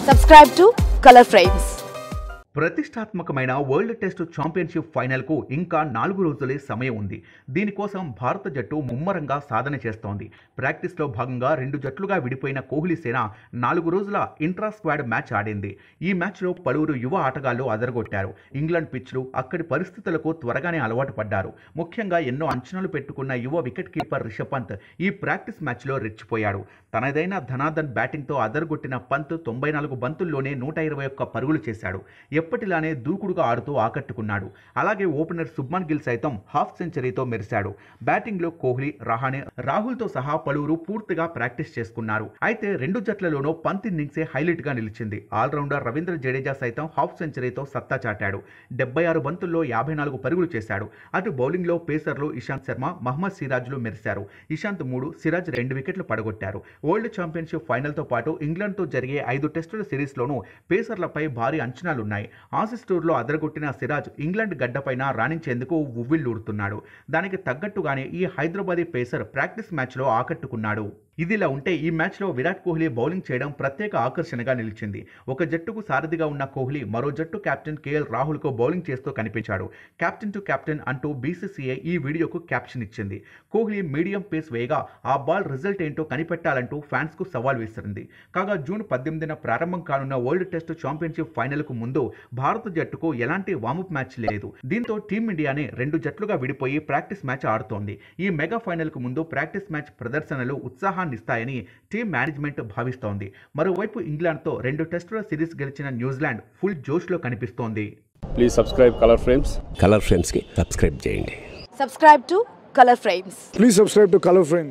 Subscribe to Color Frames. ప్రతిష్టాత్మకమైన world test championship ఫైనల్కు ఇంకా నాలుగు రోజులే సమయం ఉంది దీనికోసం భారత జట్టు ముమ్మరంగా సాధన చేస్తోంది ప్రాక్టీస్లో భాగంగా రెండు జట్లుగా విడిపోయిన కోహ్లీ సేన నాలుగు రోజుల ఇంట్రా స్క్వాడ్ మ్యాచ్ ఆడింది ఈ మ్యాచ్లో పలువురు యువ ఆటగాళ్లు అదరగొట్టారు ఇంగ్లాండ్ పిచ్లు అక్కడి పరిస్థితులకు త్వరగానే అలవాటు పడ్డారు ముఖ్యంగా ఎన్నో అంచనాలు పెట్టుకున్న యువ వికెట్ కీపర్ రిషబ్ పంత్ ఈ ప్రాక్టీస్ మ్యాచ్లో రెచ్చిపోయాడు తనదైన ధనాదన్ బ్యాటింగ్తో అదరగొట్టిన పంత్ తొంభై నాలుగు బంతుల్లోనే నూట ఇరవై ఒక్క పరుగులు చేశాడు ఎప్పటిలానే దూకుడుగా ఆడుతూ ఆకట్టుకున్నాడు అలాగే ఓపెనర్ సుబ్మన్ గిల్ సైతం హాఫ్ సెంచరీతో మెరిశాడు బ్యాటింగ్లో కోహ్లీ రహానే రాహుల్తో సహా పలువురు పూర్తిగా ప్రాక్టీస్ చేసుకున్నారు అయితే రెండు జట్లలోనూ పంత్ ఇన్నింగ్సే హైలైట్ గా నిలిచింది ఆల్రౌండర్ రవీంద్ర జడేజా సైతం హాఫ్ సెంచరీతో సత్తా చాటాడు డెబ్బై ఆరు బంతుల్లో యాభై నాలుగు పరుగులు చేశాడు అటు బౌలింగ్లో పేసర్లు ఇషాంత్ శర్మ మహమ్మద్ సిరాజ్లు మెరిశారు ఇషాంత్ మూడు సిరాజ్ రెండు వికెట్లు పడగొట్టారు వరల్డ్ ఛాంపియన్షిప్ ఫైనల్తో పాటు ఇంగ్లాండ్తో జరిగే ఐదు టెస్టుల సిరీస్లోనూ పేసర్లపై భారీ అంచనాలున్నాయి ఆసిస్ టూర్లో అదరగొట్టిన సిరాజ్ ఇంగ్లాండ్ గడ్డపైన రాణించేందుకు ఉవ్విళ్ళూడుతున్నాడు దానికి తగ్గట్టుగానే ఈ హైదరాబాదీ పేసర్ ప్రాక్టీస్ మ్యాచ్లో ఆకట్టుకున్నాడు ఇదిలా ఉంటే ఈ మ్యాచ్లో విరాట్ కోహ్లీ బౌలింగ్ చేయడం ప్రత్యేక ఆకర్షణగా నిలిచింది ఒక జట్టుకు సారథిగా ఉన్న కోహ్లీ మరో జట్టు కెప్టెన్ కేఎల్ రాహుల్కు బౌలింగ్ చేస్తూ కనిపించాడు కెప్టెన్ టు కెప్టెన్ అంటూ బీసీసీఐ ఈ వీడియోకు క్యాప్షన్ ఇచ్చింది కోహ్లీ మీడియం పేస్ వేయగా ఆ బాల్ రిజల్ట్ ఏంటో కనిపెట్టాలంటూ ఫ్యాన్స్కు సవాల్ విసిరింది కాగా జూన్ పద్దెనిమిదిన ప్రారంభం కానున్న వరల్డ్ టెస్ట్ ఛాంపియన్షిప్ ఫైనల్కు ముందు భారత జట్టుకు ఎలాంటి వామప్ మ్యాచ్ లేదు దీంతో టీమిండియానే రెండు జట్లుగా విడిపోయి ప్రాక్టీస్ మ్యాచ్ ఆడుతోంది ఈ మెగా ఫైనల్కు ముందు ప్రాక్టీస్ మ్యాచ్ ప్రదర్శనలు ఉత్సాహాన్ని ఇస్తాయని టీం మేనేజ్మెంట్ భావిస్తోంది మరోవైపు ఇంగ్లాండ్తో రెండు టెస్టుల సిరీస్ గెలిచిన న్యూజిలాండ్ ఫుల్ జోష్లో కనిపిస్తోంది please subscribe colour frames colour ఫ్రేమ్స్కి సబ్స్క్రైబ్ చేయండి Subscribe to Color Frames. Please subscribe to Color Frame.